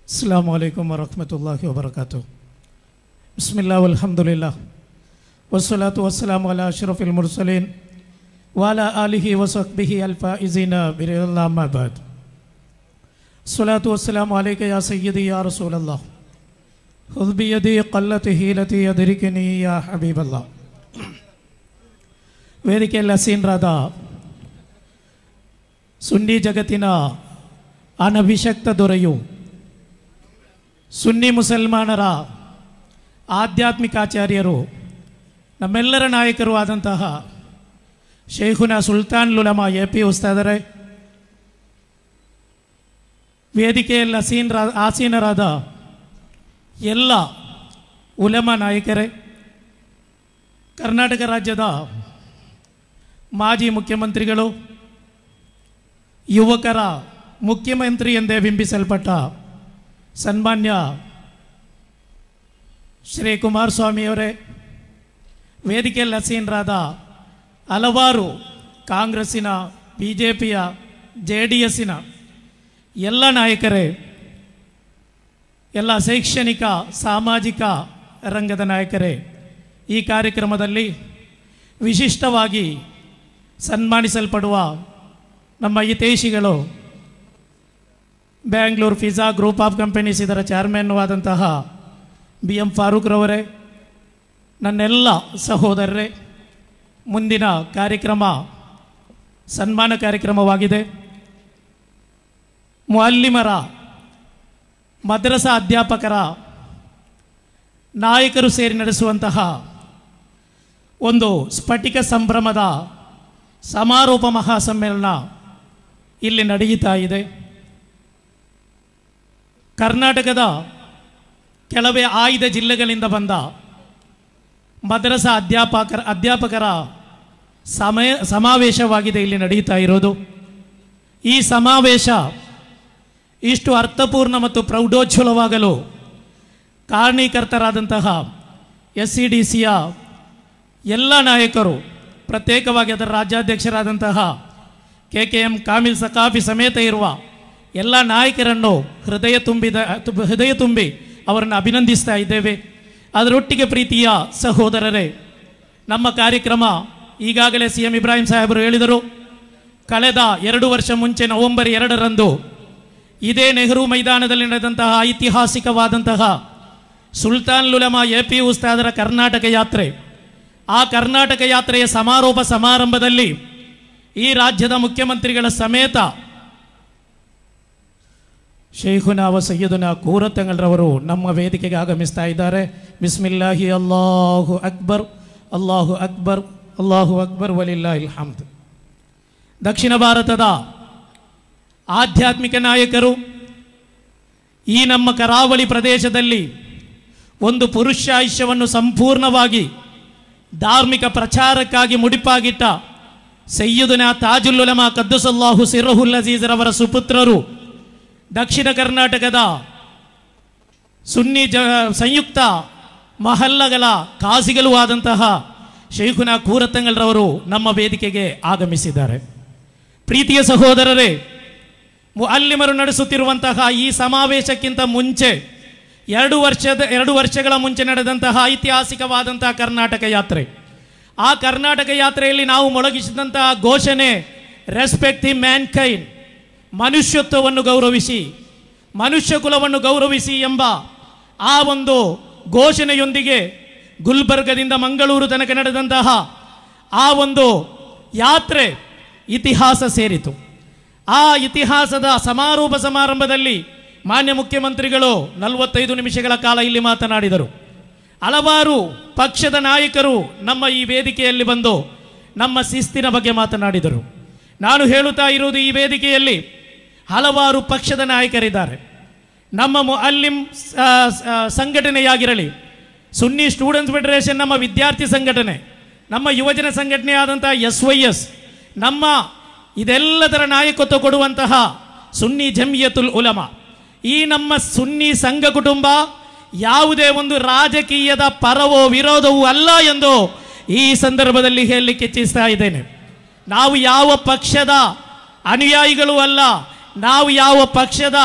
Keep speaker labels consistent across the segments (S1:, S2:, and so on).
S1: السلام عليكم ورحمة الله وبركاته بسم الله والحمد لله والصلاة والسلام على أشرف المرسلين وعلى آله وصحبه الفائزين برضا الله ما بعد الصلاة والسلام عليك يا سيدي يا رسول الله خذ بيدي قلت هيلتي يدركني يا حبيب الله ವೇದಿಕೆಯಲ್ಲಿ ಹಸೀನರಾದ ಸುನ್ನಿ ಜಗತ್ತಿನ ಅನಭಿಷಕ್ತ ದೊರೆಯು ಸುನ್ನಿ ಮುಸಲ್ಮಾನರ ಆಧ್ಯಾತ್ಮಿಕಾಚಾರ್ಯರು ನಮ್ಮೆಲ್ಲರ ನಾಯಕರು ಆದಂತಹ ಶೇಖುನ ಸುಲ್ತಾನ್ ಲುಲಮ ಎ ಪಿ ಉಸ್ತಾದರೆ ವೇದಿಕೆಯಲ್ಲಿ ಹಸೀನರ ಆಸೀನರಾದ ಎಲ್ಲ ಉಲಮ ನಾಯಕರೇ ಕರ್ನಾಟಕ ರಾಜ್ಯದ ಮಾಜಿ ಮುಖ್ಯಮಂತ್ರಿಗಳು ಯುವಕರ ಮುಖ್ಯಮಂತ್ರಿ ಎಂದೇ ಬಿಂಬಿಸಲ್ಪಟ್ಟ ಸನ್ಮಾನ್ಯ ಶ್ರೀ ಕುಮಾರಸ್ವಾಮಿಯವರೇ ವೇದಿಕೆಯಲ್ಲಿ ಹಸೀನರಾದ ಹಲವಾರು ಕಾಂಗ್ರೆಸ್ಸಿನ ಬಿ ಜೆ ಪಿಯ ಜೆ ಡಿ ಎಸ್ಸಿನ ಎಲ್ಲ ನಾಯಕರೇ ಎಲ್ಲ ಶೈಕ್ಷಣಿಕ ಸಾಮಾಜಿಕ ರಂಗದ ನಾಯಕರೇ ಈ ಕಾರ್ಯಕ್ರಮದಲ್ಲಿ ವಿಶಿಷ್ಟವಾಗಿ ಸನ್ಮಾನಿಸಲ್ಪಡುವ ನಮ್ಮ ಹಿತೈಷಿಗಳು Bangalore Fiza group of companies ಇದರ ಚೇರ್ಮನ್ ಆದಂತಹ ಬಿ ಎಂ ಫಾರೂಕ್ರವರೇ ನನ್ನೆಲ್ಲ ಸಹೋದರರೇ ಮುಂದಿನ ಕಾರ್ಯಕ್ರಮ ಸನ್ಮಾನ ಕಾರ್ಯಕ್ರಮವಾಗಿದೆ ಮುಅಲ್ಲಿಮರ ಮದ್ರಸಾ ಅಧ್ಯಾಪಕರ ನಾಯಕರು ಸೇರಿ ನಡೆಸುವಂತಹ ಒಂದು ಸ್ಫಟಿಕ ಸಂಭ್ರಮದ ಸಮಾರೋಪ ಮಹಾಸಮ್ಮೇಳನ ಇಲ್ಲಿ ನಡೆಯುತ್ತಾ ಇದೆ ಕರ್ನಾಟಕದ ಕೆಲವೇ ಆಯ್ದ ಜಿಲ್ಲೆಗಳಿಂದ ಬಂದ ಮದ್ರಸಾ ಅಧ್ಯಾಪಕರ ಅಧ್ಯಾಪಕರ ಸಮಯ ಸಮಾವೇಶವಾಗಿದೆ ಇಲ್ಲಿ ನಡೆಯುತ್ತಾ ಇರೋದು ಈ ಸಮಾವೇಶ ಇಷ್ಟು ಅರ್ಥಪೂರ್ಣ ಮತ್ತು ಪ್ರೌಢೋಜ್ವಲವಾಗಲು ಕಾರಣೀಕರ್ತರಾದಂತಹ ಎಸ್ ಸಿ ಡಿ ಸಿಯ ಎಲ್ಲ ನಾಯಕರು ಪ್ರತ್ಯೇಕವಾಗಿ ಅದರ ರಾಜ್ಯಾಧ್ಯಕ್ಷರಾದಂತಹ K K M Kamil Saqafi ಸಮೇತ ಇರುವ ಎಲ್ಲ ನಾಯಕರನ್ನು ಹೃದಯ ತುಂಬಿದ ತು- ಹೃದಯ ತುಂಬಿ ಅವರನ್ನು ಅಭಿನಂದಿಸ್ತಾ ಇದ್ದೇವೆ ಅದರೊಟ್ಟಿಗೆ ಪ್ರೀತಿಯ ಸಹೋದರರೇ ನಮ್ಮ ಕಾರ್ಯಕ್ರಮ ಈಗಾಗಲೇ ಸಿ ಎಂ ಇಬ್ರಾಹಿಂ ಸಾಹೇಬರು ಹೇಳಿದರು ಕಳೆದ ಎರಡು ವರ್ಷ ಮುಂಚೆ ನವೆಂಬರ್ ಎರಡರಂದು ಇದೇ ನೆಹರು ಮೈದಾನದಲ್ಲಿ ನಡೆದಂತಹ ಐತಿಹಾಸಿಕವಾದಂತಹ ಸುಲ್ತಾನ್ ಲುಲಮ ಎ ಪಿ ಉಸ್ತಾದರ ಕರ್ನಾಟಕ ಯಾತ್ರೆ ಆ ಕರ್ನಾಟಕ ಯಾತ್ರೆಯ ಸಮಾರೋಪ ಸಮಾರಂಭದಲ್ಲಿ ಈ ರಾಜ್ಯದ ಮುಖ್ಯಮಂತ್ರಿಗಳ ಸಮೇತ ಶೇಖುನ ವ ಸಯ್ಯದುನ ಕೂರತಂಗಲ್ರವರು ನಮ್ಮ ವೇದಿಕೆಗೆ ಆಗಮಿಸ್ತಾ ಇದ್ದಾರೆ ಬಿಸ್ಮಿಲ್ಲಾಹಿ ಅಲ್ಲಾಹು ಅಕ್ಬರ್ ಅಲ್ಲಾಹು ಅಕ್ಬರ್ ಅಲ್ಲಾಹು ಅಕ್ಬರ್ ವಲಿಲ್ಲಾಹಿಲ್ ಹಮ್ದ್ ದಕ್ಷಿಣ ಭಾರತದ ಆಧ್ಯಾತ್ಮಿಕ ನಾಯಕರು ಈ ನಮ್ಮ ಕರಾವಳಿ ಪ್ರದೇಶದಲ್ಲಿ ಒಂದು ಪುರುಷಾಯುಷ್ಯವನ್ನು ಸಂಪೂರ್ಣವಾಗಿ ಧಾರ್ಮಿಕ ಪ್ರಚಾರಕ್ಕಾಗಿ ಮುಡಿಪಾಗಿಟ್ಟ ಸಯ್ಯುದನ ತಾಜುಲ್ಲುಲಮ ಕದ್ದುಸಲ್ಲಾಹು ಸಿರಹುಲ್ ಅಜೀಜರವರ ಸುಪುತ್ರರು ದಕ್ಷಿಣ ಕರ್ನಾಟಕದ ಸುನ್ನಿ ಜ ಸಂಯುಕ್ತ ಮಹಲ್ಲಗಳ ಕಾಸಿಗಳು ಆದಂತಹ ಶೇಖುನ ಕೂರತಂಗಲ್ರವರು ನಮ್ಮ ವೇದಿಕೆಗೆ ಆಗಮಿಸಿದ್ದಾರೆ ಪ್ರೀತಿಯ ಸಹೋದರರೇ ಮುಅಲ್ಲಿಮರು ನಡೆಸುತ್ತಿರುವಂತಹ ಈ ಸಮಾವೇಶಕ್ಕಿಂತ ಮುಂಚೆ ಎರಡು ವರ್ಷದ ಎರಡು ವರ್ಷಗಳ ಮುಂಚೆ ನಡೆದಂತಹ ಐತಿಹಾಸಿಕವಾದಂತಹ ಕರ್ನಾಟಕ ಯಾತ್ರೆ ಆ ಕರ್ನಾಟಕ ಯಾತ್ರೆಯಲ್ಲಿ ನಾವು ಮೊಳಗಿಸಿದಂತಹ ಘೋಷಣೆ ರೆಸ್ಪೆಕ್ಟ್ ದಿ ಮ್ಯಾನ್ ಕೈನ್ ಮನುಷ್ಯತ್ವವನ್ನು ಗೌರವಿಸಿ ಮನುಷ್ಯ ಕುಲವನ್ನು ಗೌರವಿಸಿ ಎಂಬ ಆ ಒಂದು ಘೋಷಣೆಯೊಂದಿಗೆ ಗುಲ್ಬರ್ಗದಿಂದ ಮಂಗಳೂರು ತನಕ ನಡೆದಂತಹ ಆ ಒಂದು ಯಾತ್ರೆ ಇತಿಹಾಸ ಸೇರಿತು ಆ ಇತಿಹಾಸದ ಸಮಾರೋಪ ಸಮಾರಂಭದಲ್ಲಿ ಮಾನ್ಯ ಮುಖ್ಯಮಂತ್ರಿಗಳು ನಲವತ್ತೈದು ನಿಮಿಷಗಳ ಕಾಲ ಇಲ್ಲಿ ಮಾತನಾಡಿದರು ಹಲವಾರು ಪಕ್ಷದ ನಾಯಕರು ನಮ್ಮ ಈ ವೇದಿಕೆಯಲ್ಲಿ ಬಂದು ನಮ್ಮ ಶಿಸ್ತಿನ ಬಗ್ಗೆ ಮಾತನಾಡಿದರು ನಾನು ಹೇಳುತ್ತಾ ಇರುವುದು ಈ ವೇದಿಕೆಯಲ್ಲಿ ಹಲವಾರು ಪಕ್ಷದ ನಾಯಕರಿದ್ದಾರೆ ನಮ್ಮ ಮುಅಲ್ಲಿಂ ಆ, ಆ, ಸಂಘಟನೆಯಾಗಿರಲಿ ಸುನ್ನಿ ಸ್ಟೂಡೆಂಟ್ಸ್ ಫೆಡರೇಷನ್ ನಮ್ಮ ವಿದ್ಯಾರ್ಥಿ ಸಂಘಟನೆ ನಮ್ಮ ಯುವಜನ ಸಂಘಟನೆ ಆದಂತಹ ಎಸ್ ವೈ ಎಸ್ ನಮ್ಮ ಇದೆಲ್ಲದರ ನಾಯಕತ್ವ ಕೊಡುವಂತಹ ಸುನ್ನಿ ಜಮಿಯತುಲ್ ಉಲಮ ಈ ನಮ್ಮ ಸುನ್ನಿ ಸಂಘ ಕುಟುಂಬ ಯಾವುದೇ ಒಂದು ರಾಜಕೀಯದ ಪರವೋ ವಿರೋಧವೂ ಅಲ್ಲ ಎಂದು ಈ ಸಂದರ್ಭದಲ್ಲಿ ಹೇಳಲಿಕ್ಕೆ ಇಚ್ಛಿಸ್ತಾ ಇದ್ದೇನೆ ನಾವು ಯಾವ ಪಕ್ಷದ ಅನುಯಾಯಿಗಳು ಅಲ್ಲ ನಾವು ಯಾವ ಪಕ್ಷದ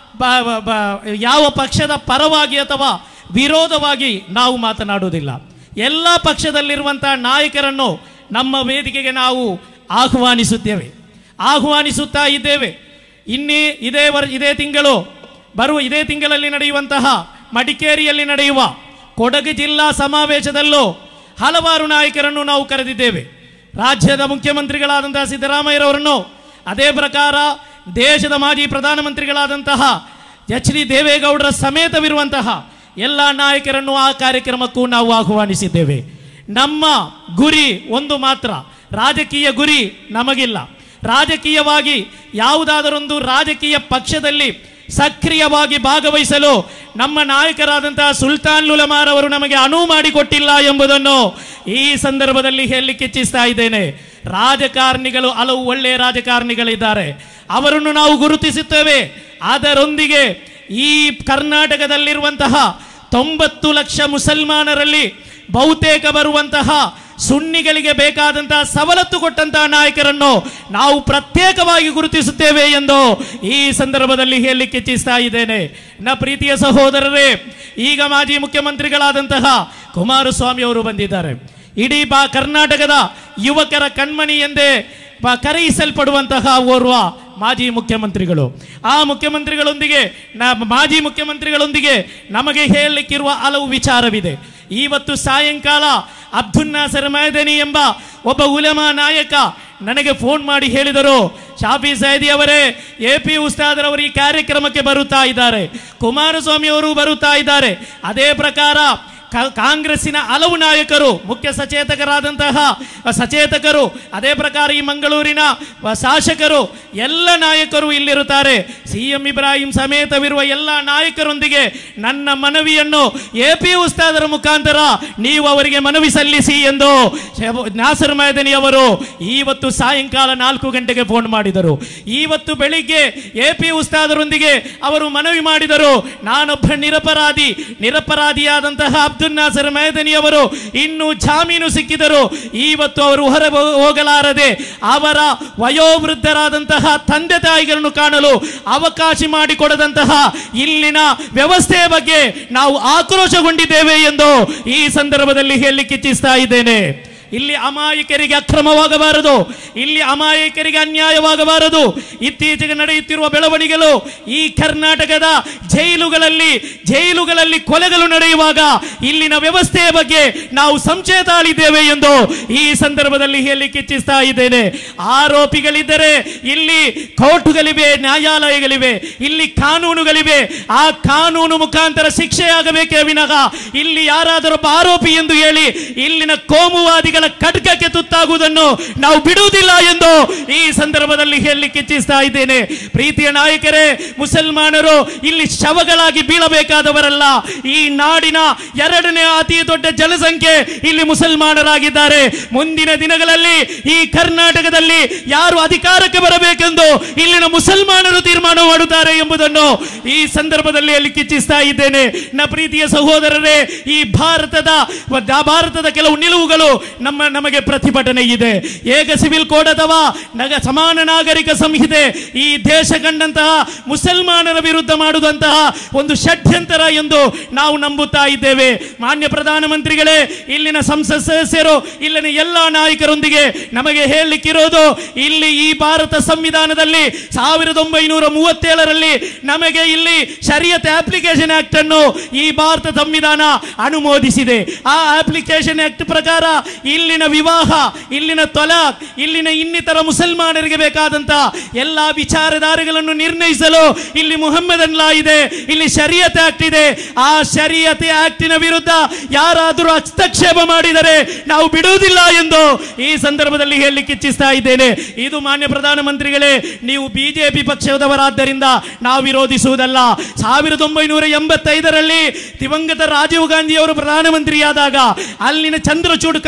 S1: ಬ- ಬ- ಬ- ಯಾವ ಪಕ್ಷದ ಪರವಾಗಿ ಅಥವಾ ವಿರೋಧವಾಗಿ ನಾವು ಮಾತನಾಡುವುದಿಲ್ಲ ಎಲ್ಲ ಪಕ್ಷದಲ್ಲಿರುವಂತಹ ನಾಯಕರನ್ನು ನಮ್ಮ ವೇದಿಕೆಗೆ ನಾವು ಆಹ್ವಾನಿಸುತ್ತೇವೆ ಆಹ್ವಾನಿಸುತ್ತಾ ಇದ್ದೇವೆ ಇನ್ನೇ ಇದೇ ವರ್ ಇದೇ ತಿಂಗಳು ಬರುವ ಇದೇ ತಿಂಗಳಲ್ಲಿ ನಡೆಯುವಂತಹ ಮಡಿಕೇರಿಯಲ್ಲಿ ನಡೆಯುವ ಕೊಡಗು ಜಿಲ್ಲಾ ಸಮಾವೇಶದಲ್ಲೂ ಹಲವಾರು ನಾಯಕರನ್ನು ನಾವು ಕರೆದಿದ್ದೇವೆ ರಾಜ್ಯದ ಮುಖ್ಯಮಂತ್ರಿಗಳಾದಂತಹ ಸಿದ್ದರಾಮಯ್ಯರವರನ್ನು ಅದೇ ಪ್ರಕಾರ ದೇಶದ ಮಾಜಿ ಪ್ರಧಾನಮಂತ್ರಿಗಳಾದಂತಹ ಎಚ್ ಡಿ ದೇವೇಗೌಡರ ಸಮೇತವಿರುವಂತಹ ಎಲ್ಲ ನಾಯಕರನ್ನು ಆ ಕಾರ್ಯಕ್ರಮಕ್ಕೂ ನಾವು ಆಹ್ವಾನಿಸಿದ್ದೇವೆ ನಮ್ಮ ಗುರಿ ಒಂದು ಮಾತ್ರ ರಾಜಕೀಯ ಗುರಿ ನಮಗಿಲ್ಲ ರಾಜಕೀಯವಾಗಿ ಯಾವುದಾದರೊಂದು ರಾಜಕೀಯ ಪಕ್ಷದಲ್ಲಿ ಸಕ್ರಿಯವಾಗಿ ಭಾಗವಹಿಸಲು ನಮ್ಮ ನಾಯಕರಾದಂತಹ ಸುಲ್ತಾನ್ ಲುಲಮಾರ್ ಅವರು ನಮಗೆ ಅನುವು ಮಾಡಿಕೊಟ್ಟಿಲ್ಲ ಎಂಬುದನ್ನು ಈ ಸಂದರ್ಭದಲ್ಲಿ ಹೇಳಲಿಕ್ಕೆ ಇಚ್ಛಿಸ್ತಾ ಇದ್ದೇನೆ ರಾಜಕಾರಣಿಗಳು ಹಲವು ಒಳ್ಳೆಯ ರಾಜಕಾರಣಿಗಳಿದ್ದಾರೆ ಅವರನ್ನು ನಾವು ಗುರುತಿಸುತ್ತೇವೆ ಅದರೊಂದಿಗೆ ಈ ಕರ್ನಾಟಕದಲ್ಲಿರುವಂತಹ ತೊಂಬತ್ತು ಲಕ್ಷ ಮುಸಲ್ಮಾನರಲ್ಲಿ ಬಹುತೇಕ ಬರುವಂತಹ ಸುನ್ನಿಗಳಿಗೆ ಬೇಕಾದಂತಹ ಸವಲತ್ತು ಕೊಟ್ಟಂತಹ ನಾಯಕರನ್ನು ನಾವು ಪ್ರತ್ಯೇಕವಾಗಿ ಗುರುತಿಸುತ್ತೇವೆ ಎಂದು ಈ ಸಂದರ್ಭದಲ್ಲಿ ಹೇಳಲಿಕ್ಕೆ ಇಚ್ಛಿಸ್ತಾ ಇದ್ದೇನೆ ನ ಪ್ರೀತಿಯ ಸಹೋದರರೇ ಈಗ ಮಾಜಿ ಮುಖ್ಯಮಂತ್ರಿಗಳಾದಂತಹ ಕುಮಾರಸ್ವಾಮಿ ಅವರು ಬಂದಿದ್ದಾರೆ ಇಡೀ ಬಾ ಕರ್ನಾಟಕದ ಯುವಕರ ಕಣ್ಮಣಿ ಎಂದೇ ಬ- ಕರೆಯಿಸಲ್ಪಡುವಂತಹ ಓರ್ವ ಮಾಜಿ ಮುಖ್ಯಮಂತ್ರಿಗಳು ಆ ಮುಖ್ಯಮಂತ್ರಿಗಳೊಂದಿಗೆ ನ- ಮಾಜಿ ಮುಖ್ಯಮಂತ್ರಿಗಳೊಂದಿಗೆ ನಮಗೆ ಹೇಳಲಿಕ್ಕಿರುವ ಹಲವು ವಿಚಾರವಿದೆ ಇವತ್ತು ಸಾಯಂಕಾಲ ಅಬ್ದುಲ್ ನಾಸರ್ ಮೈದನಿ ಎಂಬ ಒಬ್ಬ ಉಲಮಾ ನಾಯಕ ನನಗೆ ಫೋನ್ ಮಾಡಿ ಹೇಳಿದರು ಶಾಫಿ ಸೈದಿ ಅವರೇ ಎ ಪಿ ಉಸ್ತಾದರವರು ಈ ಕಾರ್ಯಕ್ರಮಕ್ಕೆ ಬರುತ್ತಾ ಇದ್ದಾರೆ ಕುಮಾರಸ್ವಾಮಿ ಅವರು ಬರುತ್ತಾ ಇದ್ದಾರೆ ಅದೇ ಪ್ರಕಾರ ಕ- ಕಾಂಗ್ರೆಸ್ಸಿನ ಹಲವು ನಾಯಕರು ಮುಖ್ಯ ಸಚೇತಕರಾದಂತಹ ಸಚೇತಕರು ಅದೇ ಪ್ರಕಾರ ಈ ಮಂಗಳೂರಿನ ಶಾಸಕರು ಎಲ್ಲ ನಾಯಕರು ಇಲ್ಲಿರುತ್ತಾರೆ ಸಿ ಎಂ ಇಬ್ರಾಹಿಂ ಸಮೇತವಿರುವ ಎಲ್ಲ ನಾಯಕರೊಂದಿಗೆ ನನ್ನ ಮನವಿಯನ್ನು ಎ ಪಿ ಉಸ್ತಾದರ ಮುಖಾಂತರ ನೀವು ಅವರಿಗೆ ಮನವಿ ಸಲ್ಲಿಸಿ ಎಂದು ಶೆಬ- ನಾಸರ್ ಮೈದನಿ ಅವರು ಇವತ್ತು ಸಾಯಂಕಾಲ ನಾಲ್ಕು ಗಂಟೆಗೆ ಫೋನ್ ಮಾಡಿದರು ಇವತ್ತು ಬೆಳಿಗ್ಗೆ ಎ ಪಿ ಉಸ್ತಾದರೊಂದಿಗೆ ಅವರು ಮನವಿ ಮಾಡಿದರು ನಾನೊಬ್ಬ ನಿರಪರಾಧಿ ನಿರಪರಾಧಿಯಾದಂತಹ ಅಬ್ದುಲ್ ನಾಸರ್ ಮೈದನಿ ಅವರು ಇನ್ನು ಜಾಮೀನು ಸಿಕ್ಕಿದರು ಇವತ್ತು ಅವರು ಹೊರ ಹೋಗಲಾರದೆ ಅವರ ವಯೋವೃದ್ಧರಾದಂತಹ ತಂದೆ ತಾಯಿಗಳನ್ನು ಕಾಣಲು ಅವಕಾಶ ಮಾಡಿಕೊಡದಂತಹ ಇಲ್ಲಿನ ವ್ಯವಸ್ಥೆಯ ಬಗ್ಗೆ ನಾವು ಆಕ್ರೋಶಗೊಂಡಿದ್ದೇವೆ ಎಂದು ಈ ಸಂದರ್ಭದಲ್ಲಿ ಹೇಳಲಿಕ್ಕೆ ಇಚ್ಛಿಸ್ತಾ ಇದ್ದೇನೆ ಇಲ್ಲಿ ಅಮಾಯಕರಿಗೆ ಅಕ್ರಮವಾಗಬಾರದು ಇಲ್ಲಿ ಅಮಾಯಕರಿಗೆ ಅನ್ಯಾಯವಾಗಬಾರದು ಇತ್ತೀಚೆಗೆ ನಡೆಯುತ್ತಿರುವ ಬೆಳವಣಿಗೆಗಳು ಈ ಕರ್ನಾಟಕದ ಜೈಲುಗಳಲ್ಲಿ ಜೈಲುಗಳಲ್ಲಿ ಕೊಲೆಗಳು ನಡೆಯುವಾಗ ಇಲ್ಲಿನ ವ್ಯವಸ್ಥೆಯ ಬಗ್ಗೆ ನಾವು ಸಂಶಯ ತಾಳಿದ್ದೇವೆ ಎಂದು ಈ ಸಂದರ್ಭದಲ್ಲಿ ಹೇಳಲಿಕ್ಕೆ ಇಚ್ಛಿಸ್ತಾ ಇದ್ದೇನೆ ಆರೋಪಿಗಳಿದ್ದರೆ ಇಲ್ಲಿ ಕೋರ್ಟುಗಳಿವೆ ನ್ಯಾಯಾಲಯಗಳಿವೆ ಇಲ್ಲಿ ಕಾನೂನುಗಳಿವೆ ಆ ಕಾನೂನು ಮುಖಾಂತರ ಶಿಕ್ಷೆಯಾಗಬೇಕೇ ವಿನಃ ಇಲ್ಲಿ ಯಾರಾದರೊಬ್ಬ ಆರೋಪಿ ಎಂದು ಹೇಳಿ ಇಲ್ಲಿನ ಕೋಮುವಾದಿಗಳ ಖಡ್ಗಕ್ಕೆ ತುತ್ತಾಗುವುದನ್ನು ನಾವು ಬಿಡುವುದಿಲ್ಲ ಎಂದು ಈ ಸಂದರ್ಭದಲ್ಲಿ ಹೇಳಲಿಕ್ಕೆ ಇಚ್ಛಿಸ್ತಾ ಇದ್ದೇನೆ ಪ್ರೀತಿಯ ನಾಯಕರೇ ಮುಸಲ್ಮಾನರು ಇಲ್ಲಿ ಶವಗಳಾಗಿ ಬೀಳಬೇಕಾದವರಲ್ಲ ಈ ನಾಡಿನ ಎರಡನೇ ಅತಿ ದೊಡ್ಡ ಜನಸಂಖ್ಯೆ ಇಲ್ಲಿ ಮುಸಲ್ಮಾನರಾಗಿದ್ದಾರೆ ಮುಂದಿನ ದಿನಗಳಲ್ಲಿ ಈ ಕರ್ನಾಟಕದಲ್ಲಿ ಯಾರು ಅಧಿಕಾರಕ್ಕೆ ಬರಬೇಕೆಂದು ಇಲ್ಲಿನ ಮುಸಲ್ಮಾನರು ತೀರ್ಮಾನ ಮಾಡುತ್ತಾರೆ ಎಂಬುದನ್ನು ಈ ಸಂದರ್ಭದಲ್ಲಿ ಅಲ್ಲಿ ಕಿಚ್ಚಿಸ್ತಾ ಇದ್ದೇನೆ ನ ಪ್ರೀತಿಯ ಸಹೋದರರೇ ಈ ಭಾರತದ ದ- ಭಾರತದ ಕೆಲವು ನಿಲುವುಗಳು ನಮ್ಮ ನಮಗೆ ಪ್ರತಿಭಟನೆ ಇದೆ ಏಕ ಸಿವಿಲ್ ಕೋಡ್ ಅಥವಾ ನಗ ಸಮಾನ ನಾಗರಿಕ ಸಂಹಿತೆ ಈ ದೇಶ ಕಂಡಂತಹ ಮುಸಲ್ಮಾನರ ವಿರುದ್ಧ ಮಾಡುವಂತಹ ಒಂದು ಷಡ್ಯಂತರ ಎಂದು ನಾವು ನಂಬುತ್ತಾ ಇದ್ದೇವೆ ಮಾನ್ಯ ಪ್ರಧಾನಮಂತ್ರಿಗಳೇ ಇಲ್ಲಿನ ಸಂಸತ್ ಸದಸ್ಯರು ಇಲ್ಲಿನ ಎಲ್ಲ ನಾಯಕರೊಂದಿಗೆ ನಮಗೆ ಹೇಳಲಿಕ್ಕಿರೋದು ಇಲ್ಲಿ ಈ ಭಾರತ ಸಂವಿಧಾನದಲ್ಲಿ ಸಾವಿರದ ಒಂಬೈನೂರ ಮೂವತ್ತೇಳರಲ್ಲಿ ನಮಗೆ ಇಲ್ಲಿ ಶರಿಯತ್ ಅಪ್ಲಿಕೇಶನ್ ಆಕ್ಟ್ ಅನ್ನು ಈ ಭಾರತ ಸಂವಿಧಾನ ಅನುಮೋದಿಸಿದೆ ಆ ಅಪ್ಲಿಕೇಶನ್ ಆಕ್ಟ್ ಪ್ರಕಾರ ಇಲ್ಲಿನ ವಿವಾಹ ಇಲ್ಲಿನ ತೊಲಾಕ್ ಇಲ್ಲಿನ ಇನ್ನಿತರ ಮುಸಲ್ಮಾನರಿಗೆ ಬೇಕಾದಂತ ಎಲ್ಲಾ ವಿಚಾರಧಾರೆಗಳನ್ನು ನಿರ್ಣಯಿಸಲು ಇಲ್ಲಿ ಮುಹಮ್ಮದ್ ಲಾ ಇದೆ ಇಲ್ಲಿ ಶರಿಯತ್ ಆಕ್ಟ್ ಇದೆ ಆ ಶರಿಯತ್ ಆಕ್ಟಿನ ವಿರುದ್ಧ ಯಾರಾದರೂ ಹಸ್ತಕ್ಷೇಪ ಮಾಡಿದರೆ ನಾವು ಬಿಡುವುದಿಲ್ಲ ಎಂದು ಈ ಸಂದರ್ಭದಲ್ಲಿ ಹೇಳಲಿಕ್ಕೆ ಇಚ್ಛಿಸ್ತಾ ಇದ್ದೇನೆ ಇದು ಮಾನ್ಯ ಪ್ರಧಾನಮಂತ್ರಿಗಳೇ ನೀವು ಬಿಜೆಪಿ ಪಕ್ಷದವರಾದ್ದರಿಂದ ನಾವು ವಿರೋಧಿಸುವುದಲ್ಲ ಸಾವಿರದ ಒಂಬೈನೂರ ಎಂಬತ್ತೈದರಲ್ಲಿ ದಿವಂಗತ ರಾಜೀವ್ ಗಾಂಧಿ ಅವರು ಪ್ರಧಾನಮಂತ್ರಿಯಾದಾಗ ಅಲ್ಲಿನ ಚಂದ್ರಚೂಡ್ ಕಮಿಷನ್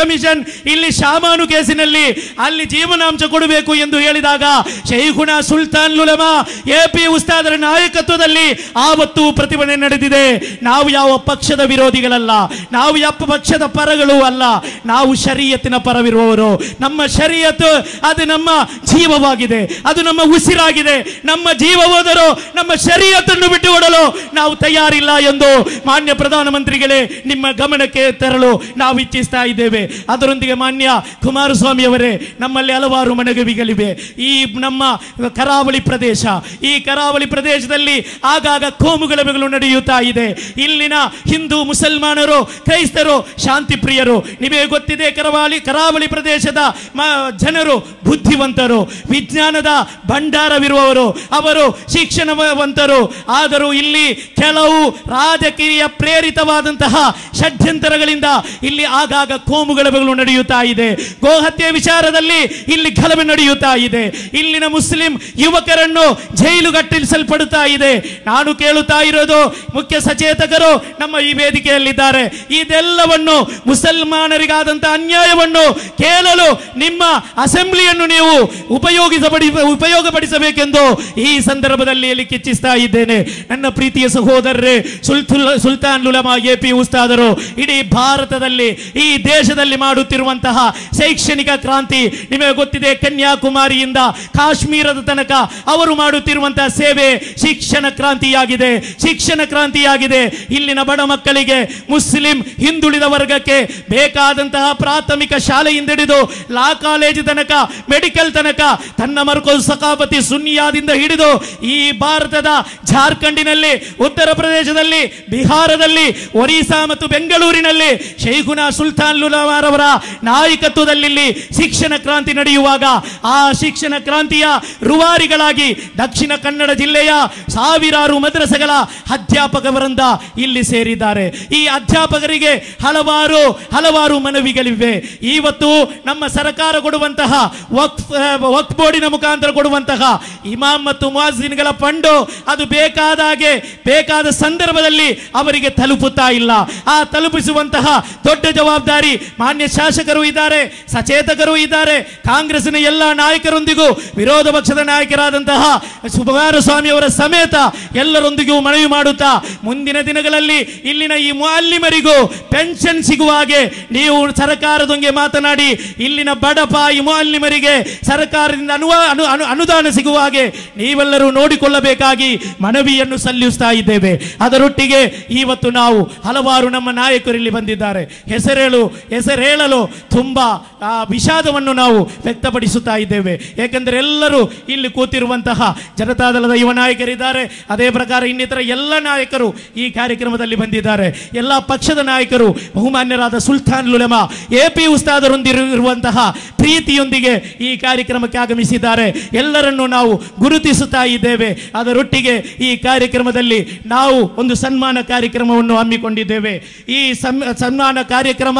S1: ಇಲ್ಲಿ ಶಾಮಾನು ಕೇಸಿನಲ್ಲಿ ಅಲ್ಲಿ ಜೀವನಾಂಶ ಕೊಡಬೇಕು ಎಂದು ಹೇಳಿದಾಗ ಶೈಖುನ ಸುಲ್ತಾನ್ ಲುಲಮಾ ಎ ಪಿ ಉಸ್ತಾದರ ನಾಯಕತ್ವದಲ್ಲಿ ಆವತ್ತು ಪ್ರತಿಭಟನೆ ನಡೆದಿದೆ ನಾವು ಯಾವ ಪಕ್ಷದ ವಿರೋಧಿಗಳಲ್ಲ ನಾವು ಯಾವ ಪಕ್ಷದ ಪರಗಳು ಅಲ್ಲ ನಾವು ಶರೀಯತ್ತಿನ ಪರವಿರುವವರು ನಮ್ಮ ಶರೀಯತ್ತು ಅದು ನಮ್ಮ ಜೀವವಾಗಿದೆ ಅದು ನಮ್ಮ ಉಸಿರಾಗಿದೆ ನಮ್ಮ ಜೀವ ಹೋದರೂ ನಮ್ಮ ಶರೀಯತ್ತನ್ನು ಬಿಟ್ಟು ಕೊಡಲು ನಾವು ತಯಾರಿಲ್ಲ ಎಂದು ಮಾನ್ಯ ಪ್ರಧಾನಮಂತ್ರಿಗಳೇ ನಿಮ್ಮ ಗಮನಕ್ಕೆ ತರಲು ನಾವು ಇಚ್ಛಿಸ್ತಾ ಇದ್ದೇವೆ ಅದರೊಂದಿಗೆ ಮಾನ್ಯ ಕುಮಾರಸ್ವಾಮಿ ಅವರೇ ನಮ್ಮಲ್ಲಿ ಹಲವಾರು ಮನಗವಿಗಳಿವೆ ಈ ನಮ್ಮ ಕರಾವಳಿ ಪ್ರದೇಶ ಈ ಕರಾವಳಿ ಪ್ರದೇಶದಲ್ಲಿ ಆಗಾಗ ಕೋಮುಗಲಭೆಗಳು ನಡೆಯುತ್ತಾ ಇದೆ ಇಲ್ಲಿನ ಹಿಂದೂ ಮುಸಲ್ಮಾನರು ಕ್ರೈಸ್ತರು ಶಾಂತಿ ಪ್ರಿಯರು ನಿಮಗೆ ಗೊತ್ತಿದೆ ಕರಾವಳಿ ಕರಾವಳಿ ಪ್ರದೇಶದ ಮ- ಜನರು ಬುದ್ಧಿವಂತರು ವಿಜ್ಞಾನದ ಭಂಡಾರವಿರುವವರು ಅವರು ಶಿಕ್ಷಣವಂತರು ಆದರೂ ಇಲ್ಲಿ ಕೆಲವು ರಾಜಕೀಯ ಪ್ರೇರಿತವಾದಂತಹ ಷಡ್ಯಂತರಗಳಿಂದ ಇಲ್ಲಿ ಆಗಾಗ ಕೋಮುಗಲಭೆಗಳು ನಡೆಯುತ್ತಾ ಇದೆ ಗೋಹತ್ಯೆ ವಿಚಾರದಲ್ಲಿ ಇಲ್ಲಿ ಗಲಭೆ ನಡೆಯುತ್ತಾ ಇದೆ ಇಲ್ಲಿನ ಮುಸ್ಲಿಂ ಯುವಕರನ್ನು ಜೈಲುಗಟ್ಟಿಸಲ್ಪಡುತ್ತಾ ಇದೆ ನಾನು ಕೇಳುತ್ತಾ ಇರೋದು ಮುಖ್ಯ ಸಚೇತಕರು ನಮ್ಮ ಈ ವೇದಿಕೆಯಲ್ಲಿದ್ದಾರೆ ಇದೆಲ್ಲವನ್ನು ಮುಸಲ್ಮಾನರಿಗಾದಂತಹ ಅನ್ಯಾಯವನ್ನು ಕೇಳಲು ನಿಮ್ಮ ಅಸೆಂಬ್ಲಿಯನ್ನು ನೀವು ಉಪಯೋಗಿಸಬಡಿ ಉಪಯೋಗಪಡಿಸಬೇಕೆಂದು ಈ ಸಂದರ್ಭದಲ್ಲಿ ಇಲ್ಲಿ ಕಿಚ್ಚಿಸ್ತಾ ಇದ್ದೇನೆ ನನ್ನ ಪ್ರೀತಿಯ ಸಹೋದರರೇ ಸುಲ್ತುಲ್ ಸುಲ್ತಾನ್ ಲುಲಮಾ ಎ ಪಿ ಉಸ್ತಾದರು ಇಡೀ ಭಾರತದಲ್ಲಿ ಈ ದೇಶದಲ್ಲಿ ಮಾಡುತ್ತಿರುವಂತಹ ಶೈಕ್ಷಣಿಕ ಕ್ರಾಂತಿ ನಿಮಗೆ ಗೊತ್ತಿದೆ ಕನ್ಯಾಕುಮಾರಿಯಿಂದ ಕಾಶ್ಮೀರದ ತನಕ ಅವರು ಮಾಡುತ್ತಿರುವಂತಹ ಸೇವೆ ಶಿಕ್ಷಣ ಕ್ರಾಂತಿಯಾಗಿದೆ ಶಿಕ್ಷಣ ಕ್ರಾಂತಿಯಾಗಿದೆ ಇಲ್ಲಿನ ಬಡ ಮಕ್ಕಳಿಗೆ ಮುಸ್ಲಿಂ ಹಿಂದುಳಿದ ವರ್ಗಕ್ಕೆ ಬೇಕಾದಂತಹ ಪ್ರಾಥಮಿಕ ಶಾಲೆಯಿಂದ ಹಿಡಿದು ಲಾ ಕಾಲೇಜು ತನಕ ಮೆಡಿಕಲ್ ತನಕ ತನ್ನ ಮರ್ಕೋಸ್ ಸಕಾಪತಿ ಸುನ್ನಿಯಾದಿಂದ ಹಿಡಿದು ಈ ಭಾರತದ ಜಾರ್ಖಂಡಿನಲ್ಲಿ ಉತ್ತರ ಪ್ರದೇಶದಲ್ಲಿ ಬಿಹಾರದಲ್ಲಿ ಒರಿಸ್ಸಾ ಮತ್ತು ಬೆಂಗಳೂರಿನಲ್ಲಿ ಶೈಖುನಾ ಸುಲ್ತಾನ್ ಲುಲಾವಾರವರ ನಾಯಕತ್ವದಲ್ಲಿ ಇಲ್ಲಿ ಶಿಕ್ಷಣ ಕ್ರಾಂತಿ ನಡೆಯುವಾಗ ಆ ಶಿಕ್ಷಣ ಕ್ರಾಂತಿಯ ರೂವಾರಿಗಳಾಗಿ ದಕ್ಷಿಣ ಕನ್ನಡ ಜಿಲ್ಲೆಯ ಸಾವಿರಾರು ಮದ್ರಸೆಗಳ ಅಧ್ಯಾಪಕ ವೃಂದ ಇಲ್ಲಿ ಸೇರಿದ್ದಾರೆ ಈ ಅಧ್ಯಾಪಕರಿಗೆ ಹಲವಾರು ಹಲವಾರು ಮನವಿಗಳಿವೆ ಇವತ್ತು ನಮ್ಮ ಸರ್ಕಾರ ಕೊಡುವಂತಹ ವಕ್ಫ್ ವಕ್ಫ್ ಬೋರ್ಡಿನ ಮುಖಾಂತರ ಕೊಡುವಂತಹ ಇಮಾಮ್ ಮತ್ತು ಮುವಾಜಿನ್ಗಳ ಫಂಡು ಅದು ಬೇಕಾದ ಹಾಗೆ ಬೇಕಾದ ಸಂದರ್ಭದಲ್ಲಿ ಅವರಿಗೆ ತಲುಪುತ್ತಾ ಇಲ್ಲ ಆ ತಲುಪಿಸುವಂತಹ ದೊಡ್ಡ ಜವಾಬ್ದಾರಿ ಮಾನ್ಯ ಶಾಸಕರು ಇದ್ದಾರೆ ಸಚೇತಕರು ಇದ್ದಾರೆ ಕಾಂಗ್ರೆಸ್ನ ಎಲ್ಲ ನಾಯಕರೊಂದಿಗೂ ವಿರೋಧ ಪಕ್ಷದ ನಾಯಕರಾದಂತಹ ಕುಮಾರಸ್ವಾಮಿ ಅವರ ಸಮೇತ ಎಲ್ಲರೊಂದಿಗೂ ಮನವಿ ಮಾಡುತ್ತಾ ಮುಂದಿನ ದಿನಗಳಲ್ಲಿ ಇಲ್ಲಿನ ಈ ಮುಅಲ್ಲಿಮರಿಗೂ ಪೆನ್ಷನ್ ಸಿಗುವ ಹಾಗೆ ನೀವು ಸರ್ಕಾರದೊಂದಿಗೆ ಮಾತನಾಡಿ ಇಲ್ಲಿನ ಬಡಪ ಈ ಮುಅಲ್ಲಿಮರಿಗೆ ಸರ್ಕಾರದಿಂದ ಅನುವ ಅನು ಅನು ಅನುದಾನ ಸಿಗುವ ಹಾಗೆ ನೀವೆಲ್ಲರೂ ನೋಡಿಕೊಳ್ಳಬೇಕಾಗಿ ಮನವಿಯನ್ನು ಸಲ್ಲಿಸ್ತಾ ಇದ್ದೇವೆ ಅದರೊಟ್ಟಿಗೆ ಇವತ್ತು ನಾವು ಹಲವಾರು ನಮ್ಮ ನಾಯಕರು ಇಲ್ಲಿ ಬಂದಿದ್ದಾರೆ ಹೆಸರೇಳು ಹೆಸರೇಳಲು ತುಂಬಾ ಆ, ವಿಷಾದವನ್ನು ನಾವು ವ್ಯಕ್ತಪಡಿಸುತ್ತಾ ಇದ್ದೇವೆ ಏಕೆಂದರೆ ಎಲ್ಲರೂ ಇಲ್ಲಿ ಕೂತಿರುವಂತಹ ಜನತಾದಳದ ಯುವ ನಾಯಕರಿದ್ದಾರೆ ಅದೇ ಪ್ರಕಾರ ಇನ್ನಿತರ ಎಲ್ಲ ನಾಯಕರು ಈ ಕಾರ್ಯಕ್ರಮದಲ್ಲಿ ಬಂದಿದ್ದಾರೆ ಎಲ್ಲ ಪಕ್ಷದ ನಾಯಕರು ಬಹುಮಾನ್ಯರಾದ ಸುಲ್ತಾನ್ ಲುಲೆಮಾ ಎ ಪಿ ಉಸ್ತಾದರೊಂದಿರುವಂತಹ ಪ್ರೀತಿಯೊಂದಿಗೆ ಈ ಕಾರ್ಯಕ್ರಮಕ್ಕೆ ಆಗಮಿಸಿದ್ದಾರೆ ಎಲ್ಲರನ್ನು ನಾವು ಗುರುತಿಸುತ್ತಾ ಇದ್ದೇವೆ ಅದರೊಟ್ಟಿಗೆ ಈ ಕಾರ್ಯಕ್ರಮದಲ್ಲಿ ನಾವು ಒಂದು ಸನ್ಮಾನ ಕಾರ್ಯಕ್ರಮವನ್ನು ಹಮ್ಮಿಕೊಂಡಿದ್ದೇವೆ ಈ ಸಮ್- ಸನ್ಮಾನ ಕಾರ್ಯಕ್ರಮ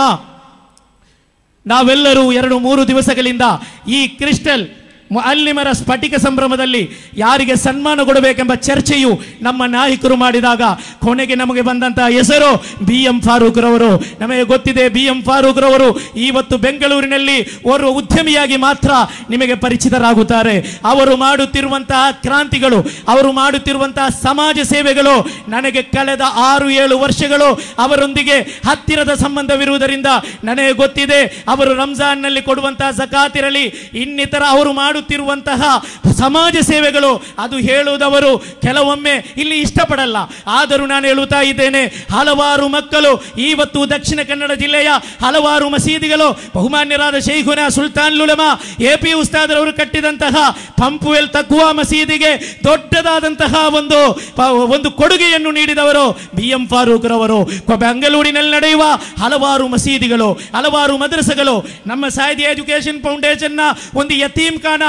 S1: ನಾವೆಲ್ಲರೂ ಎರಡು ಮೂರು ದಿವಸಗಳಿಂದ ಈ ಕ್ರಿಸ್ಟಲ್ ಮುಅಲ್ಲಿಮರ ಸ್ಫಟಿಕ ಸಂಭ್ರಮದಲ್ಲಿ ಯಾರಿಗೆ ಸನ್ಮಾನ ಕೊಡಬೇಕೆಂಬ ಚರ್ಚೆಯು ನಮ್ಮ ನಾಯಕರು ಮಾಡಿದಾಗ ಕೊನೆಗೆ ನಮಗೆ ಬಂದಂತಹ ಹೆಸರು ಬಿ ಎಂ ಫಾರೂಕ್ ರವರು ನಮಗೆ ಗೊತ್ತಿದೆ ಬಿ ಎಂ ಫಾರೂಕ್ ರವರು ಇವತ್ತು ಬೆಂಗಳೂರಿನಲ್ಲಿ ಓರ್ವ ಉದ್ಯಮಿಯಾಗಿ ಮಾತ್ರ ನಿಮಗೆ ಪರಿಚಿತರಾಗುತ್ತಾರೆ ಅವರು ಮಾಡುತ್ತಿರುವಂತಹ ಕ್ರಾಂತಿಗಳು ಅವರು ಮಾಡುತ್ತಿರುವಂತಹ ಸಮಾಜ ಸೇವೆಗಳು ನನಗೆ ಕಳೆದ ಆರು ಏಳು ವರ್ಷಗಳು ಅವರೊಂದಿಗೆ ಹತ್ತಿರದ ಸಂಬಂಧವಿರುವುದರಿಂದ ನನಗೆ ಗೊತ್ತಿದೆ ಅವರು ರಂಜಾನ್ನಲ್ಲಿ ಕೊಡುವಂತಹ ಜಕಾತ್ ಇರಲಿ ಇನ್ನಿತರ ಅವರು ಮಾಡುತ್ತಿರುವಂತಹ ಸಮಾಜ ಸೇವೆಗಳು ಅದು ಹೇಳುವುದವರು ಕೆಲವೊಮ್ಮೆ ಇಲ್ಲಿ ಇಷ್ಟಪಡಲ್ಲ ಆದರೂ ನಾನು ಹೇಳುತ್ತಾ ಇದ್ದೇನೆ ಹಲವಾರು ಮಕ್ಕಳು ಇವತ್ತು ದಕ್ಷಿಣ ಕನ್ನಡ ಜಿಲ್ಲೆಯ ಹಲವಾರು ಮಸೀದಿಗಳು ಬಹುಮಾನ್ಯರಾದ ಶೈಖುನ ಸುಲ್ತಾನ್ ಲುಲಮಾ ಎ ಪಿ ಉಸ್ತಾದರವರು ಕಟ್ಟಿದಂತಹ ಪಂಪುವೆಲ್ ತಕ್ವಾ ಮಸೀದಿಗೆ ದೊಡ್ಡದಾದಂತಹ ಒಂದು ಪ- ಒಂದು ಕೊಡುಗೆಯನ್ನು ನೀಡಿದವರು ಬಿ ಎಂ ಫಾರೂಕ್ ರವರು ಕೊ- ಬೆಂಗಳೂರಿನಲ್ಲಿ ನಡೆಯುವ ಹಲವಾರು ಮಸೀದಿಗಳು ಹಲವಾರು ಮದ್ರಸೆಗಳು ನಮ್ಮ ಸಾಹಿತ್ಯ ಎಜುಕೇಶನ್ ಫೌಂಡೇಶನ್ ನ ಒಂದು ಯತೀಮ್ ಖಾನ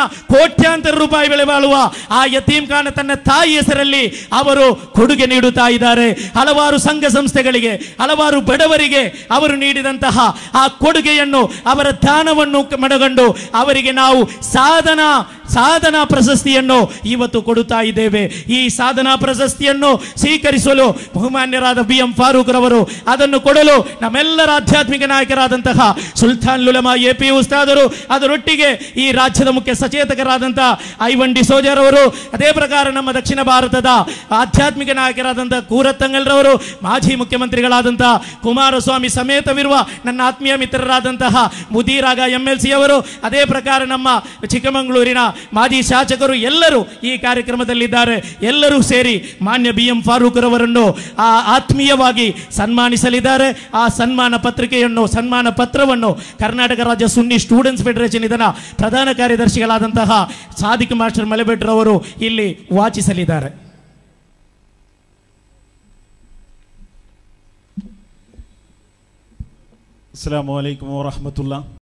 S1: ಕೋಟ್ಯಾಂತರ ರೂಪಾಯಿ ಬೆಲೆ ಬಾಳುವ ಆ ಯತೀಮ್ ಖಾನ ತನ್ನ ತಾಯಿ ಹೆಸರಲ್ಲಿ ಅವರು ಕೊಡುಗೆ ನೀಡುತ್ತಾ ಇದ್ದಾರೆ ಹಲವಾರು ಸಂಘ ಸಂಸ್ಥೆಗಳಿಗೆ ಹಲವಾರು ಬಡವರಿಗೆ ಅವರು ನೀಡಿದಂತಹ ಆ ಕೊಡುಗೆಯನ್ನು ಅವರ ದಾನವನ್ನು ಮನಗಂಡು ಅವರಿಗೆ ನಾವು ಸಾಧನಾ ಸಾಧನಾ ಪ್ರಶಸ್ತಿಯನ್ನು ಇವತ್ತು ಕೊಡುತ್ತಾ ಇದ್ದೇವೆ ಈ ಸಾಧನಾ ಪ್ರಶಸ್ತಿಯನ್ನು ಸ್ವೀಕರಿಸಲು ಬಹುಮಾನ್ಯರಾದ ಬಿ ಎಂ ಫಾರೂಕ್ ರವರು ಅದನ್ನು ಕೊಡಲು ನಮ್ಮೆಲ್ಲರ ಆಧ್ಯಾತ್ಮಿಕ ನಾಯಕರಾದಂತಹ ಸುಲ್ತಾನ್ ಲುಲಮಾ ಎ ಪಿ ಉಸ್ತಾದರು ಅದರೊಟ್ಟಿಗೆ ಈ ರಾಜ್ಯದ ಮುಖ್ಯ ಸಚೇತಕರಾದಂತಹ ಐವನ್ ಡಿಸೋಜರವರು ಅದೇ ಪ್ರಕಾರ ನಮ್ಮ ದಕ್ಷಿಣ ಭಾರತದ ಆಧ್ಯಾತ್ಮಿಕ ನಾಯಕರಾದಂತಹ ಕೂರತ್ತಂಗಲ್ರವರು ಮಾಜಿ ಮುಖ್ಯಮಂತ್ರಿಗಳಾದಂತಹ ಕುಮಾರಸ್ವಾಮಿ ಸಮೇತವಿರುವ ನನ್ನ ಆತ್ಮೀಯ ಮಿತ್ರರಾದಂತಹ ಮುದೀರಾಗ ಎಂ ಎಲ್ ಸಿ ಅವರು ಅದೇ ಪ್ರಕಾರ ನಮ್ಮ ಚಿಕ್ಕಮಗಳೂರಿನ ಮಾಜಿ ಶಾಸಕರು ಎಲ್ಲರೂ ಈ ಕಾರ್ಯಕ್ರಮದಲ್ಲಿದ್ದಾರೆ ಎಲ್ಲರೂ ಸೇರಿ ಮಾನ್ಯ ಬಿ ಎಂ ಫಾರೂಕ್ ರವರನ್ನು ಆ ಆತ್ಮೀಯವಾಗಿ ಸನ್ಮಾನಿಸಲಿದ್ದಾರೆ ಆ ಸನ್ಮಾನ ಪತ್ರಿಕೆಯನ್ನು ಸನ್ಮಾನ ಪತ್ರವನ್ನು ಕರ್ನಾಟಕ ರಾಜ್ಯ ಸುನ್ನಿ ಸ್ಟೂಡೆಂಟ್ಸ್ ಫೆಡರೇಷನ್ ಇದರ ಪ್ರಧಾನ ಕಾರ್ಯದರ್ಶಿಗಳಾದಂತಹ ಸಾದಿಕ್ ಮಾಸ್ಟರ್ ಮಲೆಬೆಟ್ರವರು ಇಲ್ಲಿ ವಾಚಿಸಲಿದ್ದಾರೆ
S2: അസ്സാം വലൈക്കും വാഹമത്തുള്ള